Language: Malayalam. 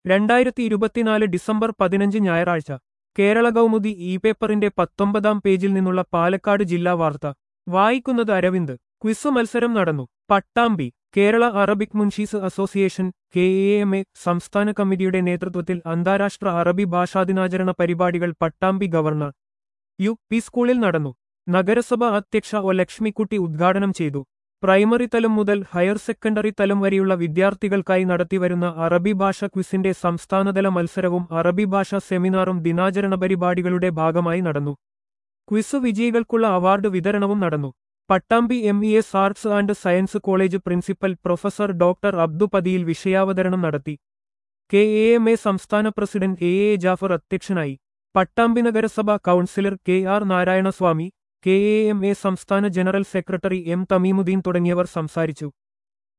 രണ്ടായിരത്തി ഇരുപത്തിനാല് ഡിസംബർ പതിനഞ്ച് ഞായറാഴ്ച കേരള കൗമുദി ഇ പേപ്പറിന്റെ പത്തൊമ്പതാം പേജിൽ നിന്നുള്ള പാലക്കാട് ജില്ലാ വാർത്ത വായിക്കുന്നത് അരവിന്ദ് ക്വിസ് മത്സരം നടന്നു Pattambi Kerala Arabic Munshis association K A M A സംസ്ഥാന കമ്മിറ്റിയുടെ നേതൃത്വത്തിൽ അന്താരാഷ്ട്ര അറബി ഭാഷാദിനാചരണ പരിപാടികൾ പട്ടാമ്പി ഗവർണർ യു പി സ്കൂളിൽ നടന്നു നഗരസഭ അധ്യക്ഷ ഒ ലക്ഷ്മിക്കുട്ടി ഉദ്ഘാടനം ചെയ്തു പ്രൈമറി തലം മുതൽ ഹയർ സെക്കൻഡറി തലം വരെയുള്ള വിദ്യാർത്ഥികൾക്കായി നടത്തിവരുന്ന അറബി ഭാഷ ക്വിസിന്റെ സംസ്ഥാനതല മത്സരവും അറബി ഭാഷ സെമിനാറും ദിനാചരണ പരിപാടികളുടെ ഭാഗമായി നടന്നു ക്വിസ് വിജയികൾക്കുള്ള അവാർഡ് വിതരണവും നടന്നു Pattambi M E S arts and science college principal professor doctor Abdu Pathiyil വിഷയാവതരണം നടത്തി കെ എ എം എ സംസ്ഥാന പ്രസിഡന്റ് എ എ ജാഫർ അധ്യക്ഷനായി പട്ടാമ്പി നഗരസഭ councillor K R Narayanaswamy K A M A സംസ്ഥാന ജനറൽ സെക്രട്ടറി എം തമീമുദ്ദീൻ തുടങ്ങിയവർ സംസാരിച്ചു